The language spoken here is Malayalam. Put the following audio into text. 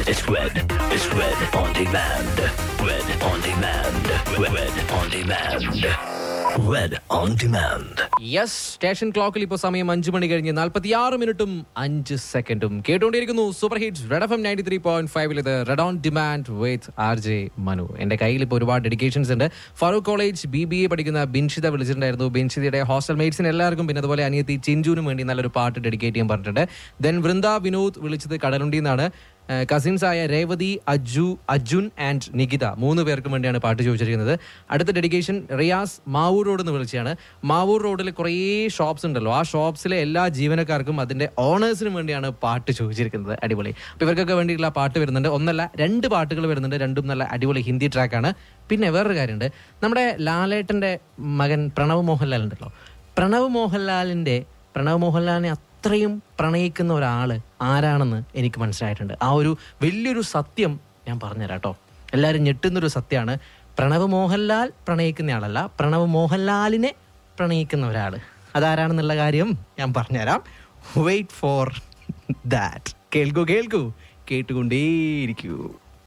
It's red. It's red on demand. Red on demand. Red on demand. Red on demand. Yes station ക്ലോക്കിൽ ഇപ്പോൾ സമയം അഞ്ചു മണി കഴിഞ്ഞ് നാൽപ്പത്തിയാറ് മിനിറ്റും അഞ്ച് സെക്കൻഡും കേട്ടുകൊണ്ടിരിക്കുന്നു super hits red F M ninety three point ഫൈവിൽ ഇത് red on demand with R J Manu എൻ്റെ കയ്യിൽ ഇപ്പോൾ ഒരുപാട് ഡെഡിക്കേഷൻസ് ഉണ്ട് Farook college B B A പഠിക്കുന്ന ബിൻഷിത വിളിച്ചിട്ടുണ്ടായിരുന്നു ബിൻഷിതയുടെ ഹോസ്റ്റൽ മേറ്റ്സിന് എല്ലാവർക്കും പിന്നെ അതുപോലെ അനിയത്തി ചിഞ്ചുവിനും വേണ്ടി നല്ലൊരു പാട്ട് ഡെഡിക്കേറ്റ് ചെയ്യാൻ പറഞ്ഞിട്ടുണ്ട് ദെൻ വൃന്ദ വിനോദ് വിളിച്ചത് കടലുണ്ടി എന്നാണ് കസിൻസ് ആയ രേവതി അജു അജുൻ ആൻഡ് നികിത മൂന്ന് പേർക്കും വേണ്ടിയാണ് പാട്ട് ചോദിച്ചിരിക്കുന്നത് അടുത്ത ഡെഡിക്കേഷൻ റിയാസ് മാവൂർ റോഡ് എന്ന് വിളിച്ചാണ് മാവൂർ റോഡിൽ കുറേ ഷോപ്സ് ഉണ്ടല്ലോ ആ ഷോപ്സിലെ എല്ലാ ജീവനക്കാർക്കും അതിന്റെ ഓണേഴ്സിനും വേണ്ടിയാണ് പാട്ട് ചോദിച്ചിരിക്കുന്നത് അടിപൊളി അപ്പോൾ ഇവർക്കൊക്കെ വേണ്ടിയിട്ടുള്ള പാട്ട് വരുന്നുണ്ട് ഒന്നല്ല രണ്ട് പാട്ടുകൾ വരുന്നുണ്ട് രണ്ടും നല്ല അടിപൊളി ഹിന്ദി ട്രാക്കാണ് പിന്നെ വേറൊരു കാര്യമുണ്ട് നമ്മുടെ ലാലേട്ടന്റെ മകൻ പ്രണവ് മോഹൻലാൽ ഉണ്ടല്ലോ പ്രണവ് മോഹൻലാലിന്റെ പ്രണവ് മോഹൻലാലിനെ അത്രയും പ്രണയിക്കുന്ന ഒരാൾ ആരാണെന്ന് എനിക്ക് മനസ്സിലായിട്ടുണ്ട് ആ ഒരു വലിയൊരു സത്യം ഞാൻ പറഞ്ഞുതരാം കേട്ടോ എല്ലാവരും ഞെട്ടുന്നൊരു സത്യമാണ് പ്രണവ് മോഹൻലാൽ പ്രണയിക്കുന്ന ആളല്ല പ്രണവ് മോഹൻലാലിനെ പ്രണയിക്കുന്ന ഒരാൾ അതാരാണെന്നുള്ള കാര്യം ഞാൻ പറഞ്ഞുതരാം വെയിറ്റ് ഫോർ ദാറ്റ് കേൾക്കൂ കേൾക്കൂ കേട്ടുകൊണ്ടേയിരിക്കൂ